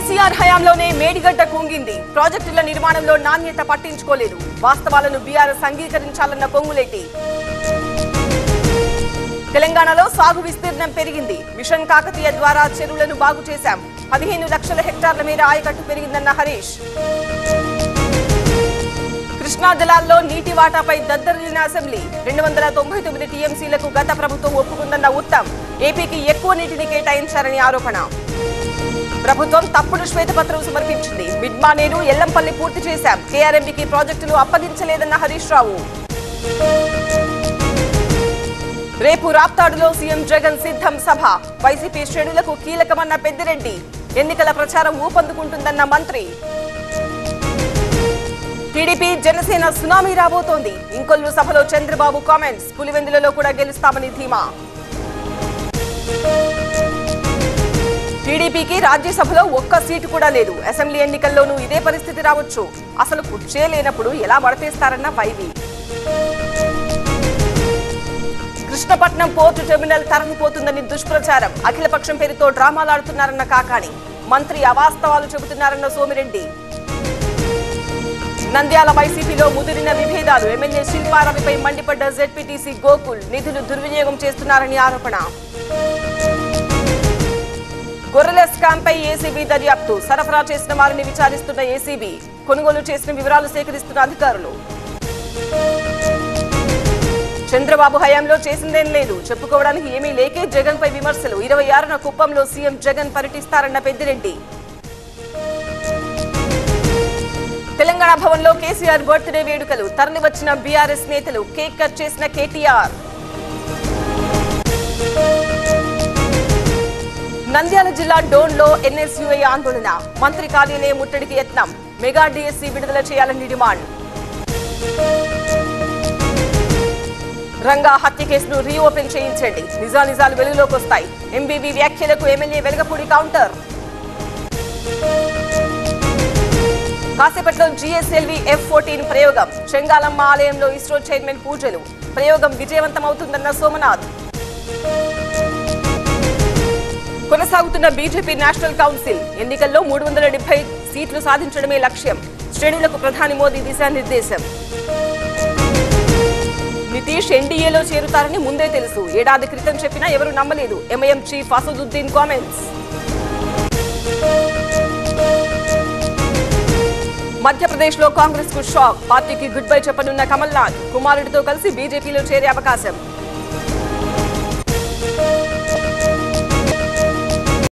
కేసీఆర్ హయాంలోనే మేడిగడ్డ కుంగింది ప్రాజెక్టుల నిర్మాణంలో నాణ్యత పట్టించుకోలేదు వాస్తవాలను బీఆర్ఎస్ అంగీకరించాలన్న పొంగులేటి తెలంగాణలో సాగు విస్తీర్ణం పెరిగింది మిషన్ కాకతీయ ద్వారా చెరువులను బాగు చేశాం పదిహేను లక్షల హెక్టార్ల మేర ఆయకట్టు పెరిగిందన్న హరీష్ కృష్ణా జలాల్లో నీటి వాటాపై దద్దరిల్లిన అసెంబ్లీ రెండు వందల తొంభై తొమ్మిది టీఎంసీలకు గత ప్రభుత్వం ఒప్పుకుందన్న ఉత్తమ్ ఏపీకి ఎక్కువ నీటిని కేటాయించారని ఆరోపణ ప్రభుత్వం తప్పుడు శ్వేతపత్రం సమర్పించింది మిడ్మానేరు ఎల్లంపల్లి పూర్తి చేశాం కేఆర్ఎంబీకి ప్రాజెక్టులు అప్పగించలేదన్న హరీష్ రావు రేపు రాప్తాడులో సీఎం జగన్ సిద్ధం సభ వైసీపీ శ్రేణులకు కీలకమన్న పెద్దిరెడ్డి ఎన్నికల ప్రచారం ఊపందుకుంటుందన్న మంత్రి టీడీపీ జనసేన సునామీ రాబోతోంది ఇంకొల్లు సభలో చంద్రబాబు కామెంట్స్ పులివెందులలో కూడా గెలుస్తామని ధీమా టీడీపీకి రాజ్యసభలో ఒక్క సీటు కూడా లేదు అసెంబ్లీ ఎన్నికల్లోనూ ఇదే పరిస్థితి రావచ్చు అసలు కుర్చే లేనప్పుడు ఎలా వడతేస్తారన్న వైవి కృష్ణపట్నం పోర్టు టెర్మినల్ తరలిపోతుందని దుష్ప్రచారం అఖిలపక్షం పేరుతో డ్రామాలాడుతున్నారన్న కాకాణి మంత్రి అవాస్తవాలు చెబుతున్నారన్న సోమిరెడ్డి నంద్యాల వైసీపీలో ముదిరిన విభేదాలు ఎమ్మెల్యే శిల్పారవిపై మండిపడ్డ జెడ్పీటీసీ గోకుల్ నిధులు దుర్వినియోగం చేస్తున్నారని ఆరోపణ గొర్రెల స్కామ్ పై ఏసీబీ దర్యాప్తు సరఫరా చేసిన వారిని విచారిస్తున్న ఏసీబీ కొనుగోలు చేసిన వివరాలు సేకరిస్తున్న అధికారులు చంద్రబాబు హయాంలో చేసిందేం లేదు చెప్పుకోవడానికి ఏమీ లేకే జగన్ పై విమర్శలు ఇరవై ఆరున కుప్పంలో సీఎం జగన్ పర్యటిస్తారన్న పెద్దిరెడ్డి తెలంగాణ భవన్లో కేసీఆర్ బర్త్డే వేడుకలు తరలివచ్చిన బీఆర్ఎస్ నేతలు కేక్ కట్ చేసిన కేటీఆర్ నంద్యాల జిల్లా డోన్లో ఎన్ఎస్యుఐ ఆందోళన మంత్రి కార్యాలయం ముట్టడికి యత్నం మెగా డిఎస్సి విడుదల చేయాలని డిమాండ్ రంగా హత్య కేసును రీఓపెన్ చేయించండి నిజానిజాలు వెలుగులోకి వస్తాయి ఎంబీబీ వ్యాఖ్యలకు ఎమ్మెల్యే వెలగపూడి కౌంటర్ కాసేపట్లో జిఎస్ఎల్వి ఎఫ్ ఫోర్టీన్ ప్రయోగం చెంగాలమ్మ ఆలయంలో ఇస్రో చైర్మన్ పూజలు ప్రయోగం విజయవంతమవుతుందన్న సోమనాథ్ కొనసాగుతున్న బీజేపీ నేషనల్ కౌన్సిల్ ఎన్నికల్లో మూడు వందల డెబ్బై సీట్లు సాధించడమే లక్ష్యం శ్రేణులకు ప్రధాని మోదీ దిశానిర్దేశం నితీష్ ఎన్డీఏలో చేరుతారని ముందే తెలుసు ఏడాది క్రితం చెప్పినా ఎవరు నమ్మలేదు MIM chief Asaduddin comments Madhya Pradesh లో కాంగ్రెస్ కు షాక్ పార్టీకి గుడ్ బై చెప్పనున్న కమల్నాథ్ కుమారుడితో కలిసి బీజేపీలో చేరే అవకాశం